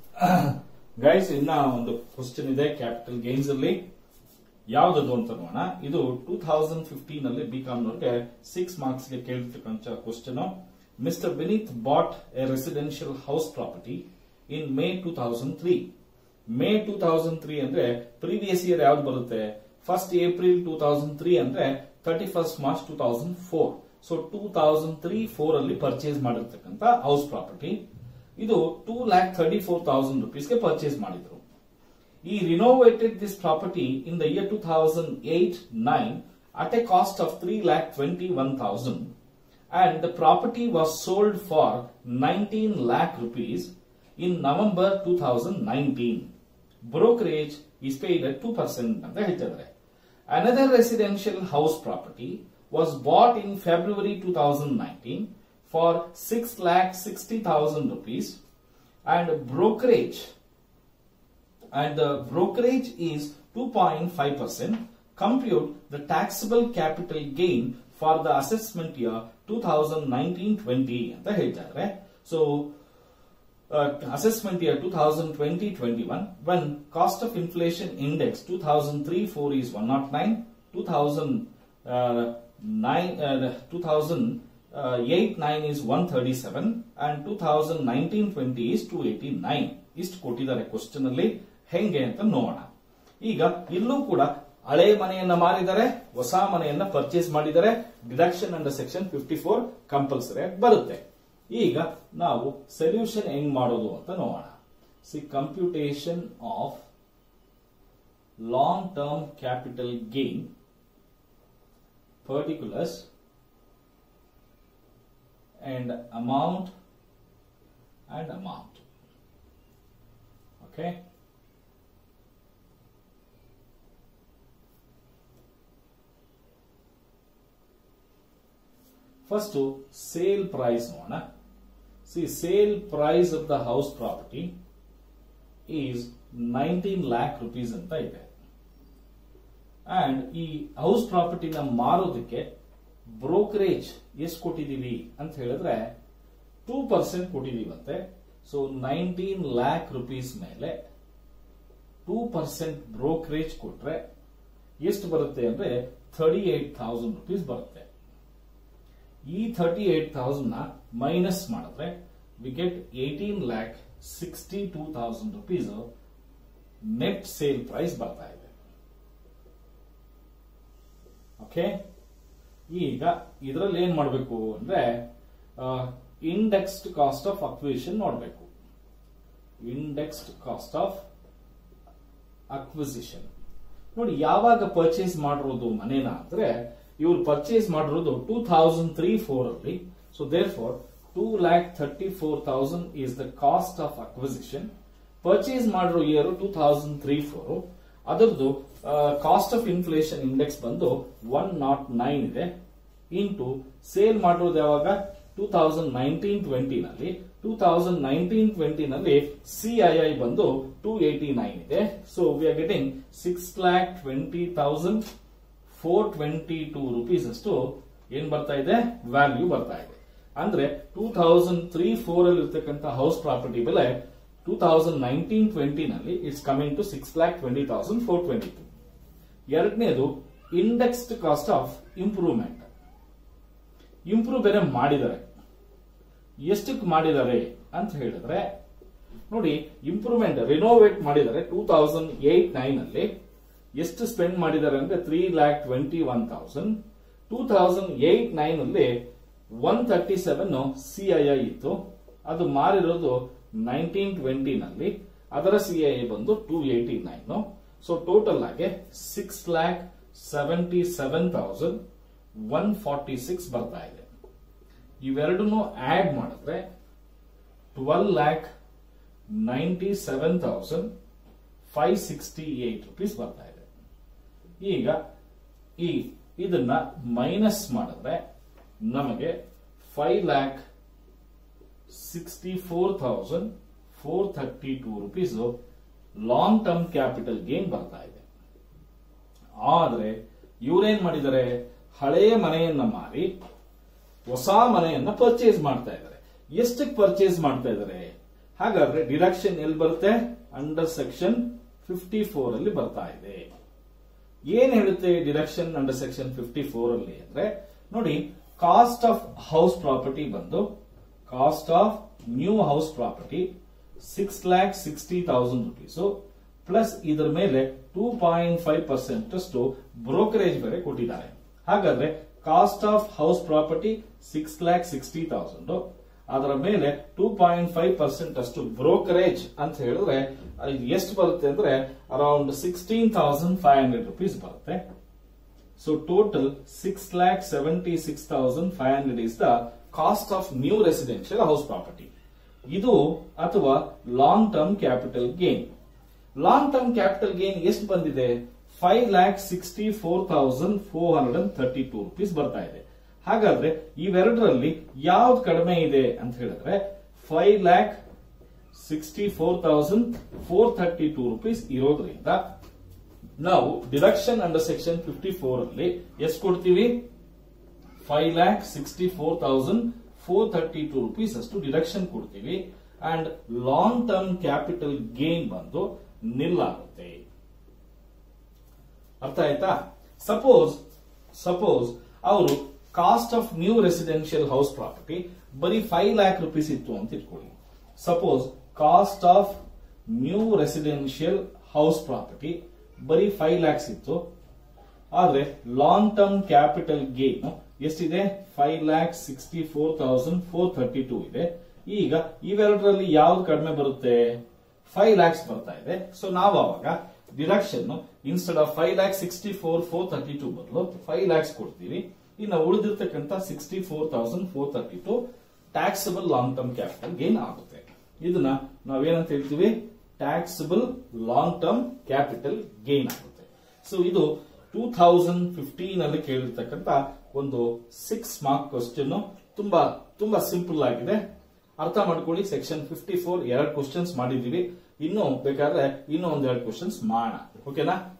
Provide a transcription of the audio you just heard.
Guys ಇನ್ನ ಒಂದು question ಇದೆ ಕ್ಯಾಪಿಟಲ್ ಗೇನ್ಸ್ ಅಲ್ಲಿ ಯಾವ್ದದು ಅಂತ ನೋಡೋಣ ಇದು ಟೂ ಥೌಸಂಡ್ ಫಿಫ್ಟೀನ್ ಅಲ್ಲಿ ಬಿ ಕಾಮ್ನವ್ರಿಗೆ ಸಿಕ್ಸ್ ಮಾರ್ಕ್ಸ್ ಗೆ ಕೇಳಿರ್ತಕ್ಕಂಥ question Mister Vineet bought a residential house property in May two thousand three May two thousand three ಅಂದ್ರೆ ಪ್ರೀವಿಯಸ್ ಇಯರ್ ಯಾವ್ದು ಬರುತ್ತೆ first April two thousand three ಅಂದ್ರೆ thirty first March two thousand four so two thousand three four ಅಲ್ಲಿ purchase ಮಾಡಿರ್ತಕ್ಕಂಥ house property ಇದು two lakh thirty four thousand ರುಪೀಸ್ಗೆ purchase ಮಾಡಿದ್ರು ಈ renovated this property in the year two thousand eight nine at a cost of three lakh twenty one thousand and the property was sold for nineteen lakh rupees in November two thousand nineteen brokerage is paid at two percent ಅಂತ ಹೇಳ್ತಿದ್ದಾರೆ Another residential house property was bought in February 2019 for 6 lakh 60,000 rupees and brokerage and the brokerage is 2.5%. Compute the taxable capital gain for the assessment year 2019-20 ಅಂತ ಹೇಳ್ತಾರೆ so assessment year 2020-21 when cost of inflation index 2003-4 is 109 2009 uh, 2008-9 is 137 and 2019-20 is 289 ಇಷ್ಟು ಕೊಟ್ಟಿದ್ದಾರೆ question ಅಲ್ಲಿ ಹೆಂಗೆ ಅಂತ ನೋಡೋಣ ಈಗ ಇಲ್ಲೂ ಕೂಡ ಹಳೆ ಮನೆಯನ್ನ ಮಾರಿದರೆ ಹೊಸ ಮನೆಯನ್ನ ಪರ್ಚೇಸ್ ಮಾಡಿದರೆ deduction under section fifty four compulsory ಆಗಿ ಬರುತ್ತೆ ಈಗ ನಾವು ಸೊಲ್ಯೂಷನ್ ಹೆಂಗ್ ಮಾಡೋದು ಅಂತ ನೋಡೋಣ see computation of long term capital gain particulars and amount and amount okay first sale price ನೋಡೋಣ see sale price of the house property is nineteen lakh rupees ಅಂತ ಇದೆ ಅಂಡ್ ಈ ಹೌಸ್ ಪ್ರಾಪರ್ಟಿನ ಮಾರೋದಕ್ಕೆ ಬ್ರೋಕರೇಜ್ ಎಷ್ಟು ಕೊಟ್ಟಿದೀವಿ ಅಂತ ಹೇಳಿದ್ರೆ ಟೂ ಪರ್ಸೆಂಟ್ ಕೊಟ್ಟಿದೀವಂತೆ so nineteen lakh rupees ಮೇಲೆ ಟೂ ಪರ್ಸೆಂಟ್ ಬ್ರೋಕರೇಜ್ ಕೊಟ್ರೆ ಎಷ್ಟು ಬರುತ್ತೆ ಅಂದ್ರೆ ಥರ್ಟಿ ಏಟ್ ಥೌಸಂಡ್ ರುಪೀಸ್ ಬರುತ್ತೆ ಈ ಥರ್ಟಿ ಏಟ್ ಥೌಸಂಡ್ ನ ಮೈನಸ್ ಮಾಡಿದ್ರೆ we get eighteen lakh sixty two thousand rupees net sale price ಬರ್ತಾ ಇದೆ ಓಕೆ ಈಗ ಇದರಲ್ಲಿ ಏನ್ ಮಾಡಬೇಕು ಅಂದ್ರೆ ಇಂಡೆಕ್ಸ್ಡ್ ಕಾಸ್ಟ್ ಆಫ್ ಅಕ್ವಿಷನ್ ನೋಡಬೇಕು ಇಂಡೆಕ್ಸ್ಡ್ ಕಾಸ್ಟ್ ಆಫ್ ಅಕ್ವಿಸಿಷನ್ ನೋಡಿ ಯಾವಾಗ ಪರ್ಚೇಸ್ ಮಾಡಿರೋದು ಮನೇನ ಅಂದ್ರೆ ಇವ್ರು ಪರ್ಚೇಸ್ ಮಾಡಿರೋದು ಟೂ ಥೌಸಂಡ್ ತ್ರೀ ಫೋರ್ ಅಲ್ಲಿ so therefore two lakh thirty four thousand is the cost of acquisition purchase ಮಾಡಿರೋ year two thousand three four ಅದರದ್ದು ಕಾಸ್ಟ್ ಆಫ್ ಇನ್ಫ್ಲೇಷನ್ ಇಂಡೆಕ್ಸ್ ಬಂದು ಒನ್ ನಾಟ್ ನೈನ್ ಇದೆ ಇಂಟು ಸೇಲ್ ಮಾಡಿರೋದು ಯಾವಾಗ two thousand nineteen twenty ನಲ್ಲಿ two thousand nineteen twenty ನಲ್ಲಿ CII ಬಂದು two eighty nine ಇದೆ so we are getting six lakh twenty thousand four twenty two rupees ಅಷ್ಟು ಏನ್ ಬರ್ತಾ ಇದೆ ವ್ಯಾಲ್ಯೂ ಬರ್ತಾ ಇದೆ ಅಂದ್ರೆ ಟೂ ಥೌಸಂಡ್ ತ್ರೀ ಫೋರ್ ಅಲ್ಲಿ ಇರ್ತಕ್ಕಂಥ ಹೌಸ್ ಪ್ರಾಪರ್ಟಿ ಬೆಲೆ ಟೂ ಥೌಸಂಡ್ ನೈನ್ಟೀನ್ ಟ್ವೆಂಟಿ ನಲ್ಲಿ it's coming to six lakh twenty thousand four twenty two ಎರಡನೇದು indexed cost of improvement improve ಬೇರೆ ಮಾಡಿದ್ದಾರೆ ಎಷ್ಟಕ್ಕೆ ಮಾಡಿದ್ದಾರೆ ಅಂತ ಹೇಳಿದ್ರೆ ನೋಡಿ ಇಂಪ್ರೂವ್ಮೆಂಟ್ ರಿನೋವೇಟ್ ಮಾಡಿದ್ದಾರೆ ಟೂ ತೌಸಂಡ್ ಏಟ್ ನೈನ್ ಅಲ್ಲಿ ಎಷ್ಟು ಸ್ಪೆಂಡ್ ಮಾಡಿದ್ದಾರೆ ಅಂದ್ರೆ three lakh twenty one thousand two thousand eight nine ಅಲ್ಲಿ ಒನ್ ತರ್ಟಿ ಸೆವೆನ್ ಸಿಐಐ ಇತ್ತು ಅದು ಮಾರಿರೋದು ನೈನ್ಟೀನ್ ಟ್ವೆಂಟಿ ನಲ್ಲಿ ಅದರ ಸಿಐ ಬಂದು two eighty nine so total ಆಗಿ six lakh seventy seven thousand one forty six ಬರ್ತಾ ಇದೆ ಇವೆರಡನ್ನು ಆಡ್ ಮಾಡಿದ್ರೆ twelve lakh ninety seven thousand five sixty eight rupees ಬರ್ತಾ ಇದೆ ಈಗ ಈ ಇದನ್ನ ಮೈನಸ್ ಮಾಡಿದ್ರೆ ನಮಗೆ five lakh sixty four thousand four thirty two rupees long term capital gain ಬರ್ತಾ ಇದೆ ಆದ್ರೆ ಇವರೇನ್ ಮಾಡಿದ್ದಾರೆ ಹಳೆಯ ಮನೆಯನ್ನ ಮಾರಿ ಹೊಸ ಮನೆಯನ್ನ ಪರ್ಚೇಸ್ ಮಾಡ್ತಾ ಇದ್ದಾರೆ ಎಷ್ಟಕ್ಕೆ ಪರ್ಚೇಸ್ ಮಾಡ್ತಾ ಇದ್ದಾರೆ ಹಾಗಾದ್ರೆ ಡಿಡಕ್ಷನ್ ಎಲ್ಲಿ ಬರುತ್ತೆ ಅಂಡರ್ ಸೆಕ್ಷನ್ ಫಿಫ್ಟಿ ಫೋರ್ ಅಲ್ಲಿ ಬರ್ತಾ ಇದೆ ಏನ್ ಹೇಳುತ್ತೆ deduction under section fifty four ಅಲ್ಲಿ ಅಂದ್ರೆ ನೋಡಿ ಕಾಸ್ಟ್ ಆಫ್ ಹೌಸ್ ಪ್ರಾಪರ್ಟಿ ಬಂದು cost of new house property six lakh sixty thousand rupees plus ಇದರ ಮೇಲೆ ಟೂ ಪಾಯಿಂಟ್ ಫೈವ್ ಪರ್ಸೆಂಟ್ ಅಷ್ಟು ಬ್ರೋಕರೇಜ್ ಬೇರೆ ಕೊಟ್ಟಿದ್ದಾರೆ ಹಾಗಾದ್ರೆ cost of house property six lakh sixty thousand ಅದರ ಮೇಲೆ ಟೂ ಪಾಯಿಂಟ್ ಫೈವ್ ಪರ್ಸೆಂಟ್ ಅಷ್ಟು ಬ್ರೋಕರೇಜ್ ಅಂತ ಹೇಳಿದ್ರೆ ಅದು ಎಷ್ಟು ಬರುತ್ತೆ ಅಂದ್ರೆ around sixteen thousand five hundred rupees ಬರುತ್ತೆ so total six lakh seventy six thousand five hundred is the cost of new residential house property ಇದು ಅಥವಾ long term capital gain long term capital gain ಎಷ್ಟು ಬಂದಿದೆ five lakh sixty four thousand four hundred and thirty two rupees ಬರ್ತಾ ಇದೆ ಹಾಗಾದ್ರೆ ಇವೆರಡರಲ್ಲಿ ಯಾವ್ದು ಕಡಿಮೆ ಇದೆ ಅಂತ ಹೇಳಿದ್ರೆ five lakh sixty four thousand four thirty two rupees ಇರೋದ್ರಿಂದ ನಾವು deduction under section fifty four ಅಲ್ಲಿ ಎಷ್ಟು ಕೊಡ್ತೀವಿ five lakh sixty four thousand four thirty two rupees ಅಷ್ಟು ಡಿಡಕ್ಷನ್ ಕೊಡ್ತೀವಿ and long term capital gain ಬಂದು ನಿಲ್ಲಾಗುತ್ತೆ ಅರ್ಥ ಆಯ್ತಾ ಸಪೋಸ್ ಸಪೋಸ್ ಅವರು cost of new residential house property ಬರೀ ಫೈವ್ ಲ್ಯಾಕ್ ರುಪೀಸ್ ಇತ್ತು ಅಂತ ಇಟ್ಕೊಳ್ಳಿ suppose cost of new residential house property ಬರೀ ಫೈವ್ ಲ್ಯಾಕ್ಸ್ ಇತ್ತು ಆದ್ರೆ ಲಾಂಗ್ ಟರ್ಮ್ ಕ್ಯಾಪಿಟಲ್ ಗೇನ್ ಎಷ್ಟಿದೆ five lakh sixty four thousand four thirty two ಇದೆ ಈಗ ಇವೆರಡರಲ್ಲಿ ಯಾವ್ದು ಕಡಿಮೆ ಬರುತ್ತೆ ಫೈವ್ ಲ್ಯಾಕ್ಸ್ ಬರ್ತಾ ಇದೆ ಸೊ ನಾವು ಅವಾಗ deduction instead of five lakh sixty four four thirty two ಬದಲು ಫೈವ್ ಲ್ಯಾಕ್ಸ್ ಕೊಡ್ತೀವಿ ಇನ್ನು ಉಳಿದಿರ್ತಕ್ಕಂಥ sixty four thousand four thirty two taxable long term capital gain ಆಗುತ್ತೆ ಇದನ್ನ ನಾವೇನಂತ ಹೇಳ್ತೀವಿ taxable long term capital gain ಆಗುತ್ತೆ ಸೊ ಇದು ಟೂ ಥೌಸಂಡ್ ಫಿಫ್ಟೀನ್ ಅಲ್ಲಿ ಕೇಳಿರ್ತಕ್ಕಂಥ ಒಂದು ಸಿಕ್ಸ್ ಮಾರ್ಕ್ ಕ್ವಶನ್ ತುಂಬಾ ತುಂಬಾ ಸಿಂಪಲ್ ಆಗಿದೆ ಅರ್ಥ ಮಾಡ್ಕೊಳ್ಳಿ ಸೆಕ್ಷನ್ ಫಿಫ್ಟಿ ಫೋರ್ ಎರಡು ಕ್ವಶನ್ಸ್ ಮಾಡಿದೀವಿ ಇನ್ನು ಬೇಕಾದ್ರೆ ಇನ್ನೂ ಒಂದೆರಡು ಕ್ವಶನ್ಸ್ ಮಾಡೋಣ ಓಕೆನಾ